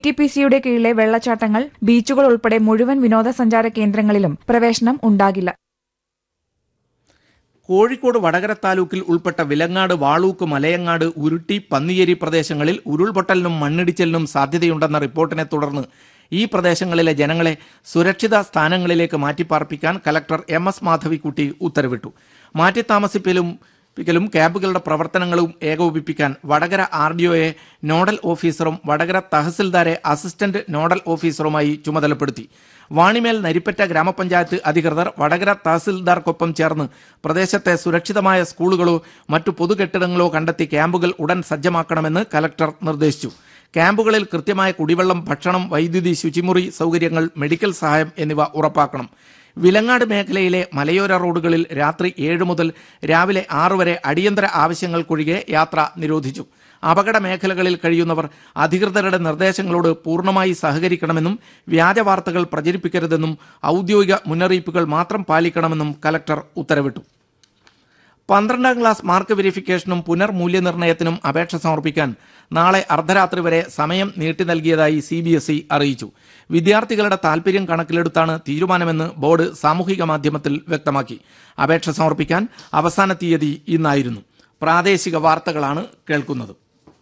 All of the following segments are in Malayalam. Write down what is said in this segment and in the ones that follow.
ടി പി സിയുടെ കീഴിലെ വെള്ളച്ചാട്ടങ്ങൾ ബീച്ചുകൾ ഉൾപ്പെടെ മുഴുവൻ വിനോദസഞ്ചാര കേന്ദ്രങ്ങളിലും പ്രവേശനം ഉണ്ടാകില്ല കോഴിക്കോട് വടകര താലൂക്കിൽ ഉൾപ്പെട്ട വിലങ്ങാട് വാളൂക്ക് മലയങ്ങാട് ഉരുട്ടി പന്നിയേരി പ്രദേശങ്ങളിൽ ഉരുൾപൊട്ടലിനും മണ്ണിടിച്ചിലിനും സാധ്യതയുണ്ടെന്ന റിപ്പോർട്ടിനെ തുടർന്ന് ഈ പ്രദേശങ്ങളിലെ ജനങ്ങളെ സുരക്ഷിത സ്ഥാനങ്ങളിലേക്ക് മാറ്റിപ്പാർപ്പിക്കാൻ കലക്ടർ എം എസ് മാധവിക്കുട്ടി ഉത്തരവിട്ടു മാറ്റിത്താമസിപ്പിക്കലും പ്പിക്കലും ക്യാമ്പുകളുടെ പ്രവർത്തനങ്ങളും ഏകോപിപ്പിക്കാൻ വടകര ആർ ഡി ഒയെ നോഡൽ ഓഫീസറും വടകര തഹസിൽദാരെ അസിസ്റ്റന്റ് നോഡൽ ഓഫീസറുമായി ചുമതലപ്പെടുത്തി വാണിമേൽ നരിപ്പറ്റ ഗ്രാമപഞ്ചായത്ത് അധികൃതർ വടകര തഹസിൽദാർക്കൊപ്പം ചേർന്ന് പ്രദേശത്തെ സുരക്ഷിതമായ സ്കൂളുകളോ മറ്റു പൊതുകെട്ടിടങ്ങളോ കണ്ടെത്തി ക്യാമ്പുകൾ ഉടൻ സജ്ജമാക്കണമെന്ന് കലക്ടർ നിർദ്ദേശിച്ചു ക്യാമ്പുകളിൽ കൃത്യമായ കുടിവെള്ളം ഭക്ഷണം വൈദ്യുതി ശുചിമുറി സൗകര്യങ്ങൾ മെഡിക്കൽ സഹായം എന്നിവ ഉറപ്പാക്കണം വിലങ്ങാട് മേഖലയിലെ മലയോര റോഡുകളിൽ രാത്രി ഏഴ് മുതൽ രാവിലെ ആറ് വരെ അടിയന്തര ആവശ്യങ്ങൾക്കൊഴികെ യാത്ര നിരോധിച്ചു അപകട മേഖലകളിൽ കഴിയുന്നവർ അധികൃതരുടെ നിർദ്ദേശങ്ങളോട് പൂർണ്ണമായി സഹകരിക്കണമെന്നും വ്യാജ വാർത്തകൾ പ്രചരിപ്പിക്കരുതെന്നും ഔദ്യോഗിക മുന്നറിയിപ്പുകൾ മാത്രം പാലിക്കണമെന്നും കലക്ടർ ഉത്തരവിട്ടു പന്ത്രണ്ടാം ക്ലാസ് മാർക്ക് വെരിഫിക്കേഷനും പുനർമൂല്യനിർണ്ണയത്തിനും അപേക്ഷ സമർപ്പിക്കാൻ നാളെ അർദ്ധരാത്രി വരെ സമയം നീട്ടി നൽകിയതായി സി ബി എസ് ഇ അറിയിച്ചു വിദ്യാർത്ഥികളുടെ താൽപര്യം കണക്കിലെടുത്താണ് തീരുമാനമെന്ന് ബോർഡ് സാമൂഹിക മാധ്യമത്തിൽ വ്യക്തമാക്കി അപേക്ഷ സമർപ്പിക്കാൻ അവസാന തീയതി ഇന്നായിരുന്നു പ്രാദേശിക വാർത്തകളാണ് കേൾക്കുന്നത്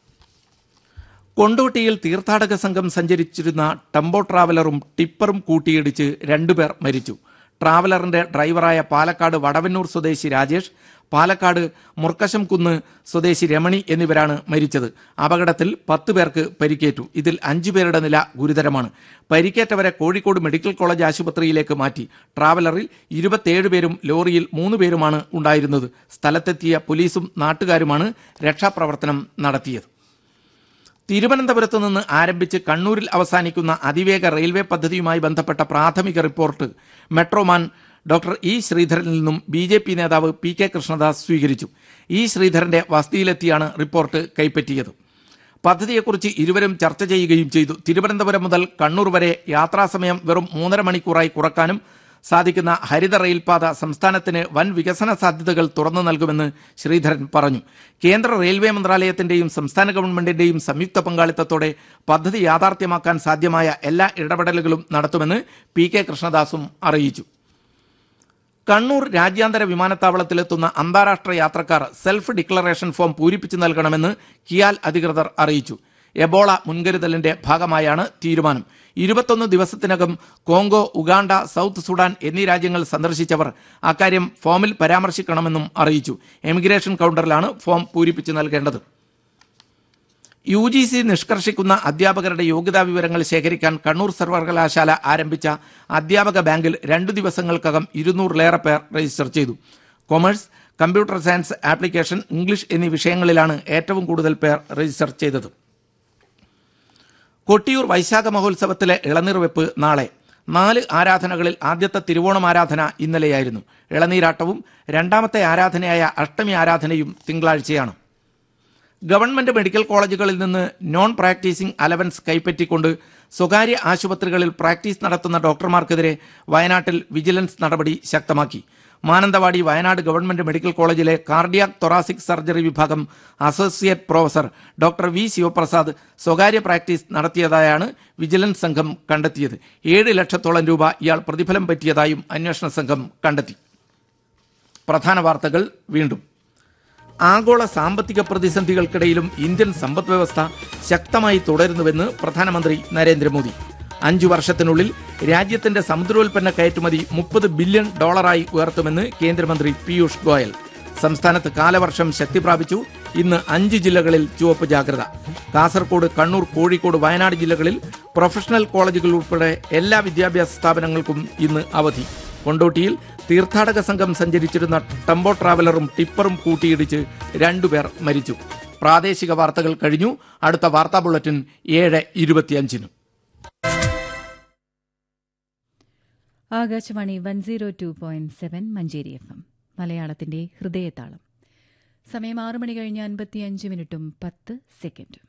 കൊണ്ടോട്ടിയിൽ തീർത്ഥാടക സംഘം സഞ്ചരിച്ചിരുന്ന ടെമ്പോ ട്രാവലറും ടിപ്പറും കൂട്ടിയിടിച്ച് രണ്ടുപേർ മരിച്ചു ട്രാവലറിന്റെ ഡ്രൈവറായ പാലക്കാട് വടവന്നൂർ സ്വദേശി രാജേഷ് പാലക്കാട് മുർക്കശം കുന്ന് സ്വദേശി രമണി എന്നിവരാണ് മരിച്ചത് അപകടത്തിൽ പത്ത് പേർക്ക് പരിക്കേറ്റു ഇതിൽ അഞ്ചു പേരുടെ നില ഗുരുതരമാണ് പരിക്കേറ്റവരെ കോഴിക്കോട് മെഡിക്കൽ കോളേജ് ആശുപത്രിയിലേക്ക് മാറ്റി ട്രാവലറിൽ ഇരുപത്തിയേഴ് പേരും ലോറിയിൽ മൂന്ന് പേരുമാണ് ഉണ്ടായിരുന്നത് സ്ഥലത്തെത്തിയ പോലീസും നാട്ടുകാരുമാണ് രക്ഷാപ്രവർത്തനം നടത്തിയത് തിരുവനന്തപുരത്ത് നിന്ന് ആരംഭിച്ച് കണ്ണൂരിൽ അവസാനിക്കുന്ന അതിവേഗ റെയിൽവേ പദ്ധതിയുമായി ബന്ധപ്പെട്ട പ്രാഥമിക റിപ്പോർട്ട് മെട്രോമാൻ ഡോക്ടർ ഇ ശ്രീധരനിൽ നിന്നും ബി ജെ പി നേതാവ് പി കെ കൃഷ്ണദാസ് സ്വീകരിച്ചു ഇ ശ്രീധരന്റെ വസതിയിലെത്തിയാണ് റിപ്പോർട്ട് കൈപ്പറ്റിയത് പദ്ധതിയെക്കുറിച്ച് ഇരുവരും ചർച്ച ചെയ്യുകയും ചെയ്തു തിരുവനന്തപുരം മുതൽ കണ്ണൂർ വരെ യാത്രാസമയം വെറും മൂന്നര മണിക്കൂറായി കുറക്കാനും സാധിക്കുന്ന ഹരിത റെയിൽപാത സംസ്ഥാനത്തിന് വൻ വികസന സാധ്യതകൾ തുറന്നു നൽകുമെന്ന് ശ്രീധരൻ പറഞ്ഞു കേന്ദ്ര റെയിൽവേ മന്ത്രാലയത്തിന്റെയും സംസ്ഥാന ഗവൺമെന്റിന്റെയും സംയുക്ത പങ്കാളിത്തത്തോടെ പദ്ധതി യാഥാർത്ഥ്യമാക്കാൻ സാധ്യമായ എല്ലാ ഇടപെടലുകളും നടത്തുമെന്ന് പി കെ കൃഷ്ണദാസും അറിയിച്ചു കണ്ണൂർ രാജ്യാന്തര വിമാനത്താവളത്തിലെത്തുന്ന അന്താരാഷ്ട്ര യാത്രക്കാർ സെൽഫ് ഡിക്ലറേഷൻ ഫോം പൂരിപ്പിച്ചു നൽകണമെന്ന് കിയാൽ അധികൃതർ അറിയിച്ചു എബോള മുൻകരുതലിന്റെ ഭാഗമായാണ് തീരുമാനം ഇരുപത്തൊന്ന് ദിവസത്തിനകം കോങ്കോ ഉഗാണ്ട സൗത്ത് സുഡാൻ എന്നീ രാജ്യങ്ങൾ സന്ദർശിച്ചവർ അക്കാര്യം ഫോമിൽ പരാമർശിക്കണമെന്നും അറിയിച്ചു എമിഗ്രേഷൻ കൗണ്ടറിലാണ് ഫോം പൂരിപ്പിച്ചു നൽകേണ്ടത് യു ജി സി നിഷ്കർഷിക്കുന്ന അധ്യാപകരുടെ യോഗ്യതാ വിവരങ്ങൾ ശേഖരിക്കാൻ കണ്ണൂർ സർവകലാശാല ആരംഭിച്ച അധ്യാപക ബാങ്കിൽ രണ്ടു ദിവസങ്ങൾക്കകം ഇരുന്നൂറിലേറെ പേർ രജിസ്റ്റർ ചെയ്തു commerce computer science application English എന്നീ വിഷയങ്ങളിലാണ് ഏറ്റവും കൂടുതൽ പേർ രജിസ്റ്റർ ചെയ്തത് കൊട്ടിയൂർ വൈശാഖ മഹോത്സവത്തിലെ ഇളനീർവെപ്പ് നാളെ നാല് ആരാധനകളിൽ ആദ്യത്തെ തിരുവോണം ആരാധന ഇന്നലെയായിരുന്നു ഇളനീരാട്ടവും രണ്ടാമത്തെ ആരാധനയായ അഷ്ടമി ആരാധനയും തിങ്കളാഴ്ചയാണ് ഗവൺമെന്റ് മെഡിക്കൽ കോളേജുകളിൽ നിന്ന് നോൺ പ്രാക്ടീസിംഗ് അലവൻസ് കൈപ്പറ്റിക്കൊണ്ട് സ്വകാര്യ ആശുപത്രികളിൽ പ്രാക്ടീസ് നടത്തുന്ന ഡോക്ടർമാർക്കെതിരെ വയനാട്ടിൽ വിജിലൻസ് നടപടി ശക്തമാക്കി മാനന്തവാടി വയനാട് ഗവൺമെന്റ് മെഡിക്കൽ കോളേജിലെ കാർഡിയാക് തൊറാസിക് സർജറി വിഭാഗം associate professor doctor V Sivaprasad സ്വകാര്യ പ്രാക്ടീസ് നടത്തിയതായാണ് വിജിലൻസ് സംഘം കണ്ടെത്തിയത് ഏഴ് ലക്ഷത്തോളം രൂപ ഇയാൾ പ്രതിഫലം പറ്റിയതായും അന്വേഷണ സംഘം കണ്ടെത്തി പ്രധാന വാർത്തകൾ വീണ്ടും ആഗോള സാമ്പത്തിക പ്രതിസന്ധികൾക്കിടയിലും ഇന്ത്യൻ സമ്പദ് വ്യവസ്ഥ ശക്തമായി തുടരുന്നുവെന്ന് പ്രധാനമന്ത്രി നരേന്ദ്രമോദി അഞ്ചു വർഷത്തിനുള്ളിൽ രാജ്യത്തിന്റെ സമുദ്രോൽപ്പന്ന കയറ്റുമതി മുപ്പത് ബില്യൺ ഡോളറായി ഉയർത്തുമെന്ന് കേന്ദ്രമന്ത്രി പീയൂഷ് ഗോയൽ സംസ്ഥാനത്ത് കാലവർഷം ശക്തി പ്രാപിച്ചു ഇന്ന് അഞ്ച് ജില്ലകളിൽ ചുവപ്പ് ജാഗ്രത കാസർകോട് കണ്ണൂർ കോഴിക്കോട് വയനാട് ജില്ലകളിൽ പ്രൊഫഷണൽ കോളേജുകൾ ഉൾപ്പെടെ എല്ലാ വിദ്യാഭ്യാസ സ്ഥാപനങ്ങൾക്കും ഇന്ന് അവധി കൊണ്ടോട്ടിയിൽ തീർത്ഥാടക സംഘം സഞ്ചരിച്ചിരുന്ന ടെമ്പോ ട്രാവലറും ടിപ്പറും കൂട്ടിയിടിച്ച് രണ്ടുപേർ മരിച്ചു പ്രാദേശിക വാർത്തകൾ കഴിഞ്ഞു അടുത്ത വാർത്താ ബുള്ളറ്റിൻ ഏഴ് ഇരുപത്തിയഞ്ചിന് Akashvani one zero two point seven Manjeri F M മലയാളത്തിന്റെ ഹൃദയതാളം സമയം ആറ് മണി കഴിഞ്ഞ് അൻപത്തിയഞ്ച് മിനിറ്റും പത്ത് സെക്കൻഡും